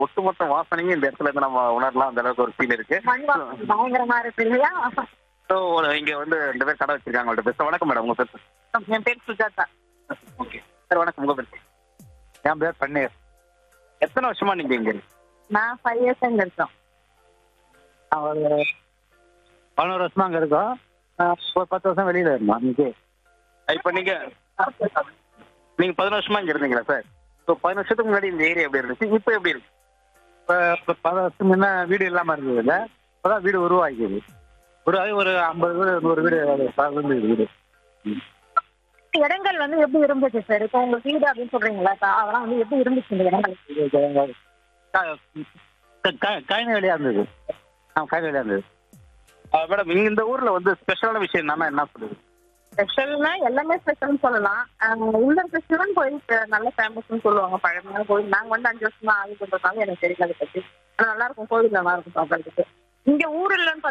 ஒட்டுமொத்த வாசனையும் இந்த இடத்துல இருந்து நம்ம உணரலாம் அந்த அளவுக்கு ஒரு ஃபீல் இருக்கு மண் வாசனை பயங்கரமா இருக்கு இல்லையா ஸோ இங்க வந்து ரெண்டு பேர் கடை வச்சிருக்காங்க உங்கள்ட்ட பேச வணக்கம் மேடம் உங்க பேர் என் பேர் சுஜாதா ஓகே சார் வணக்கம் உங்க பேர் என் பேர் பன்னீர் எத்தனை வருஷமா நீங்க இங்க இருக்கு நான் ஃபைவ் இயர்ஸ் அங்க இருக்கோம் நான் ஒரு பதினோரு வருஷமா அங்கே இருக்கோம் ஆஹ் ஒரு பத்து வருஷம் வெளியில் இருந்தோம் அன்னைக்கு இப்போ நீங்க நீங்க பதினோரு வருஷமா இங்க இருந்தீங்களா சார் ஸோ பதினஞ்சு வருஷத்துக்கு முன்னாடி இந்த ஏரியா எப்படி இருந்துச்சு இப்போ எப்படி இருக்கு இப்போ இப்போ பல வருஷம் முன்ன வீடு இல்லாமல் இருந்தது இல்லை இப்போதான் வீடு உருவாக்கிது உருவாகி ஒரு ஐம்பது வீடு நூறு வீடு பறந்து வீடு இடங்கள் வந்து எப்படி இருந்துச்சு சார் இப்போ உங்க வீடு அப்படின்னு சொல்றீங்களா இப்ப அதெல்லாம் வந்து எப்படி இருந்துச்சு இந்த இடங்கள் கைன வேலையாக இருந்தது ஆ கைன வேலையாக இருந்தது மேடம் இங்க இந்த ஊர்ல வந்து ஸ்பெஷலான விஷயம் என்னன்னா என்ன சொல்லுது ஸ்பெஷல்னா எல்லாமே ஸ்பெஷல்னு சொல்லலாம் ஆஹ் உள்ள இருக்க சிவன் கோயில் ப- நல்ல ஃபேமஸ்னு சொல்லுவாங்க பழமையான கோயில் நாங்க வந்து அஞ்சு வருஷமா ஆகின்றதுனால எனக்கு தெரியல அதை பத்தி ஆனா நல்லா இருக்கும் கோவில் நல்லா இருக்கும் பார்க்கறதுக்கு இங்க ஊர்லன்னு